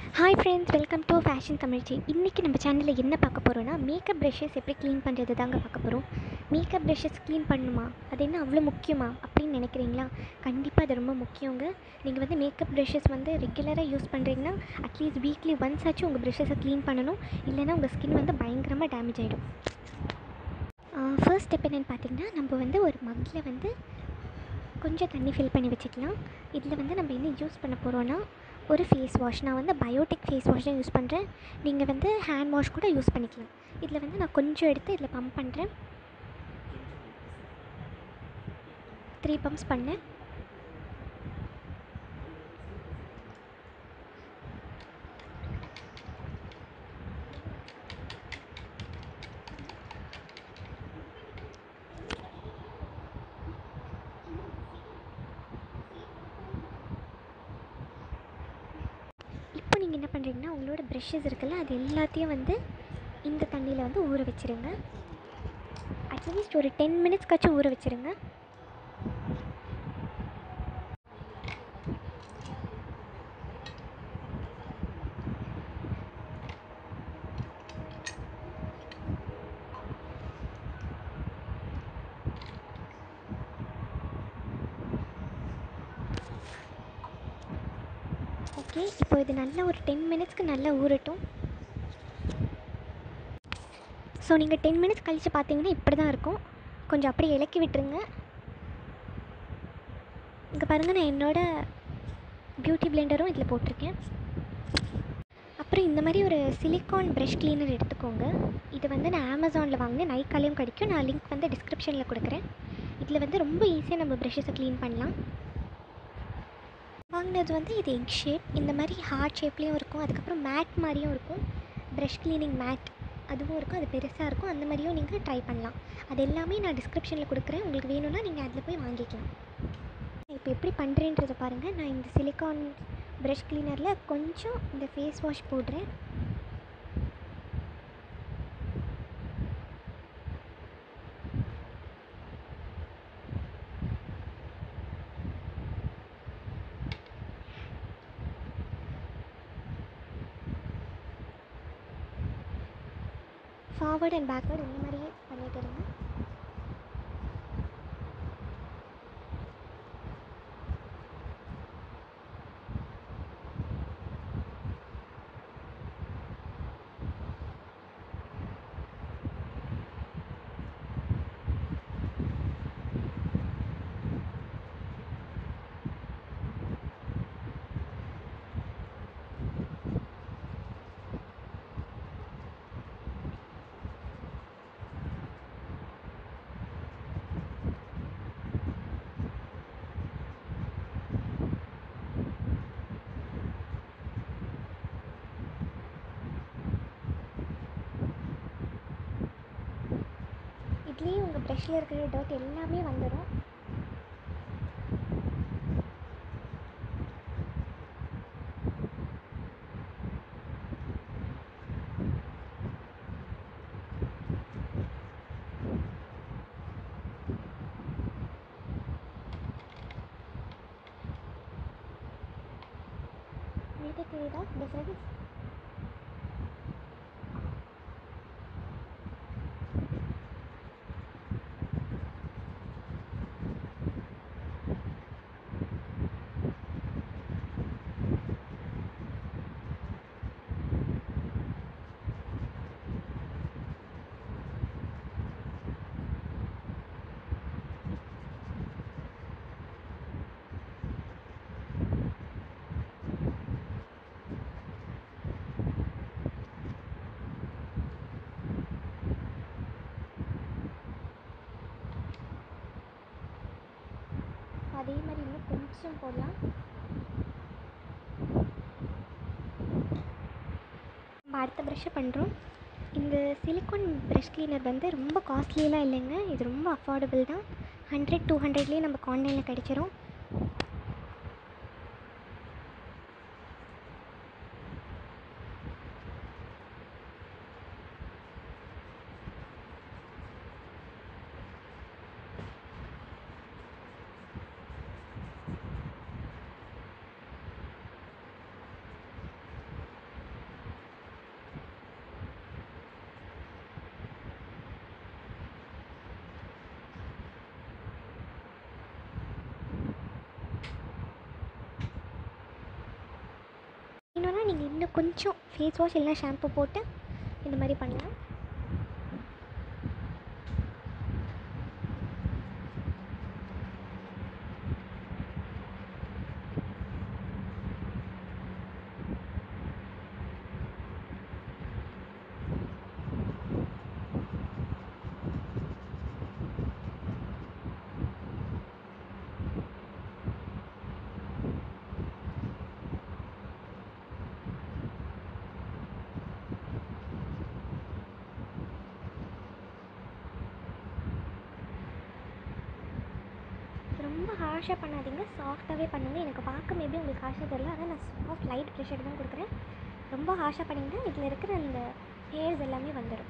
hi friends welcome to fashion தமிழ்ச்சி இன்றைக்கி நம்ம சேனலில் என்ன பார்க்க போகிறோன்னா மேக்கப் ப்ரஷஸ் எப்படி க்ளீன் பண்ணுறது தாங்க பார்க்க போகிறோம் மேக்கப் ப்ரஷஸ் க்ளீன் பண்ணணுமா அது என்ன அவ்வளோ முக்கியமா அப்படின்னு நினைக்கிறீங்களா கண்டிப்பாக அது ரொம்ப முக்கியங்க நீங்கள் வந்து மேக்கப் ப்ரஷஸ் வந்து ரெகுலராக யூஸ் பண்ணுறீங்கன்னா அட்லீஸ்ட் வீக்லி ஒன்ஸ் ஆச்சும் உங்கள் ப்ரஷஸை க்ளீன் பண்ணணும் இல்லைன்னா உங்கள் ஸ்கின் வந்து பயங்கரமாக டேமேஜ் ஆகிடும் ஃபர்ஸ்ட் ஸ்டெப் என்னென்னு பார்த்தீங்கன்னா நம்ம வந்து ஒரு மக்கில் வந்து கொஞ்சம் தண்ணி ஃபில் பண்ணி வச்சுக்கலாம் இதில் வந்து நம்ம என்ன யூஸ் பண்ண போகிறோன்னா ஒரு ஃபேஸ் வாஷ் நான் வந்து பயோட்டிக் ஃபேஸ் வாஷ் தான் யூஸ் பண்ணுறேன் நீங்கள் வந்து ஹேண்ட் வாஷ் கூட யூஸ் பண்ணிக்கலாம் இதில் வந்து நான் கொஞ்சம் எடுத்து இதில் பம்ப் பண்ணுறேன் த்ரீ பம்ப்ஸ் பண்ணேன் இப்போ நீங்கள் என்ன பண்ணுறீங்கன்னா உங்களோட ப்ரெஷ்ஷஸ் இருக்குல்ல அது எல்லாத்தையும் வந்து இந்த தண்ணியில் வந்து ஊற வச்சுருங்க அட்லீஸ்ட் ஒரு டென் மினிட்ஸ்க்காச்சும் ஊற வச்சுருங்க ஓகே இப்போ இது நல்லா ஒரு டென் மினிட்ஸ்க்கு நல்லா ஊறட்டும் ஸோ நீங்கள் டென் மினிட்ஸ் கழித்து பார்த்தீங்கன்னா இப்படி தான் இருக்கும் கொஞ்சம் அப்படியே இலக்கி விட்டுருங்க இங்கே பாருங்கள் நான் என்னோட பியூட்டி பிளெண்டரும் இதில் போட்டிருக்கேன் அப்புறம் இந்த மாதிரி ஒரு சிலிக்கான் ப்ரஷ் க்ளீனர் எடுத்துக்கோங்க இது வந்து நான் அமேசானில் வாங்கினேன் நைக்காலையும் கிடைக்கும் நான் லிங்க் வந்து டிஸ்கிரிப்ஷனில் கொடுக்குறேன் இதில் வந்து ரொம்ப ஈஸியாக நம்ம ப்ரஷஸை க்ளீன் பண்ணலாம் வாங்கினது வந்து இது எக் ஷேப் இந்த மாதிரி ஹார்ட் ஷேப்லேயும் இருக்கும் அதுக்கப்புறம் மேட் மாதிரியும் இருக்கும் ப்ரஷ் க்ளீனிங் மேட் அதுவும் இருக்கும் அது பெருசாக இருக்கும் அந்த மாதிரியும் நீங்கள் ட்ரை பண்ணலாம் அது எல்லாமே நான் டிஸ்கிரிப்ஷனில் கொடுக்குறேன் உங்களுக்கு வேணும்னா நீங்கள் அதில் போய் வாங்கிக்கலாம் இப்போ எப்படி பண்ணுறேன்றதை பாருங்கள் நான் இந்த சிலிக்கான் ப்ரஷ் க்ளீனரில் கொஞ்சம் இந்த ஃபேஸ் வாஷ் போடுறேன் ஃபார்வர்ட் அண்ட் பேக்வர்ட் இந்த மாதிரியே பண்ணிட்டு இருங்க இதுலேயே உங்கள் ப்ரஷ்ஷில் இருக்கிற டர்ட் எல்லாமே வந்துடும் உங்களுக்கு தெரியுதா டிஃப்ரென்ஸ் அதே மாதிரி இன்னும் கொஞ்சம் போடலாம் நம்ம அடுத்த ப்ரஷ்ஷை பண்ணுறோம் இந்த சிலிக்கான் ப்ரஷ் க்ளீனர் வந்து ரொம்ப காஸ்ட்லியெலாம் இல்லைங்க இது ரொம்ப அஃபோர்டபுள் தான் ஹண்ட்ரட் டூ ஹண்ட்ரட்லேயே நமக்கு ஆன்லைனில் கிடச்சிரும் கொஞ்சம் ஃபேஸ் வாஷ் இல்லைனா ஷாம்பு போட்டு இந்த மாதிரி பண்ணலாம் ரொம்ப ஹார்ஷாக பண்ணாதீங்க சாஃப்டாகவே பண்ணுங்கள் எனக்கு பார்க்க மேபி உங்களுக்கு ஹார்ஷாக தெரியல ஆனால் நான் சாஃப்ட் லைட் ப்ரெஷர் தான் கொடுக்குறேன் ரொம்ப ஹார்ஷாக பண்ணிங்கன்னா இதில் இருக்கிற அந்த ஹேர்ஸ் எல்லாமே வந்துடும்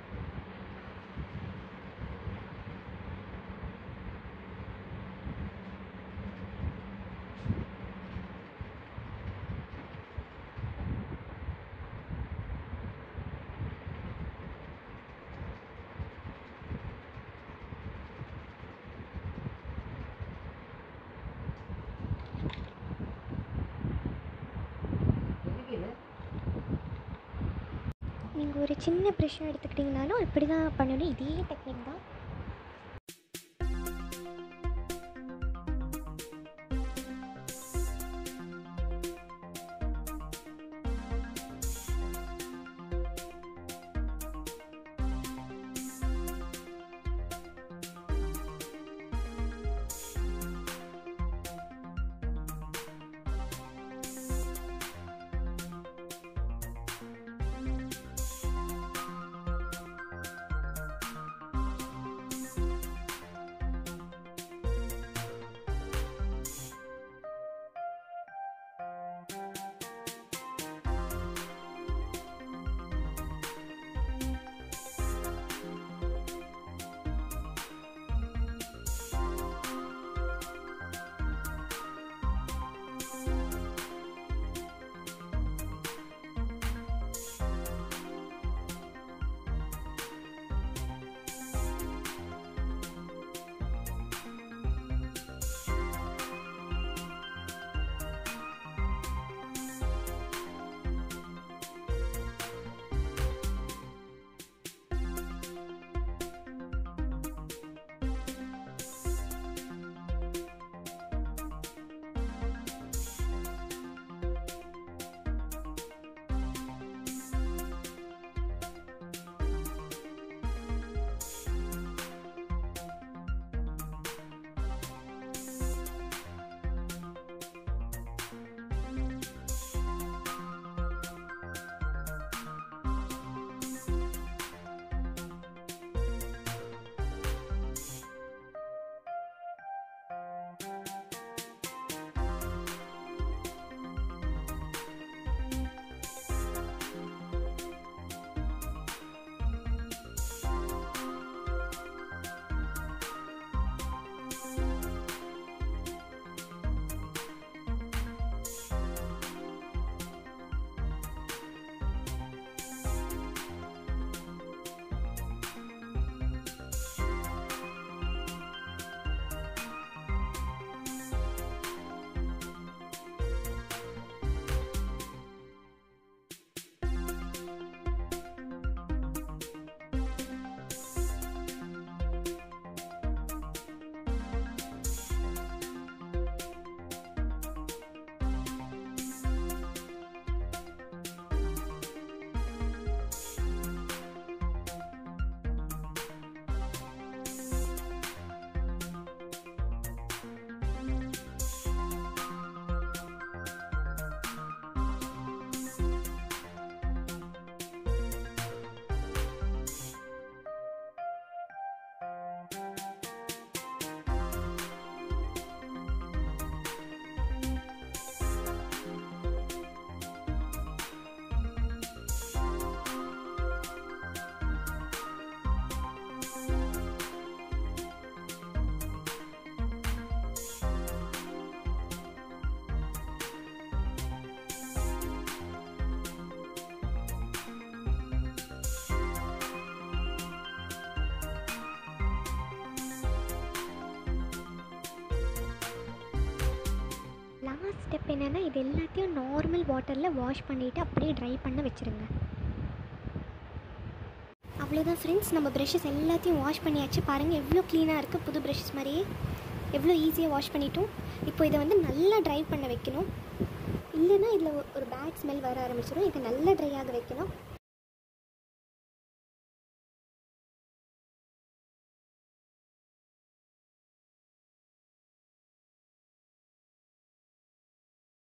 நீங்கள் ஒரு சின்ன ப்ரெஷ்ஷாக எடுத்துக்கிட்டிங்கனாலும் இப்படி தான் பண்ணணும் இதே டெக்னிக் தான் ஸ்டெப் என்னென்னா இது எல்லாத்தையும் நார்மல் வாட்டரில் வாஷ் பண்ணிவிட்டு அப்படியே ட்ரை பண்ண வச்சுருங்க அவ்வளோதான் ஃப்ரெண்ட்ஸ் நம்ம ப்ரஷஸ் எல்லாத்தையும் வாஷ் பண்ணியாச்சு பாருங்கள் எவ்வளோ க்ளீனாக இருக்குது புது ப்ரஷஸ் மாதிரியே எவ்வளோ ஈஸியாக வாஷ் பண்ணிட்டோம் இப்போ இதை வந்து நல்லா ட்ரை பண்ண வைக்கணும் இல்லைன்னா இதில் ஒரு பேட் ஸ்மெல் வர ஆரம்பிச்சிடும் இதை நல்லா ட்ரை ஆக வைக்கணும்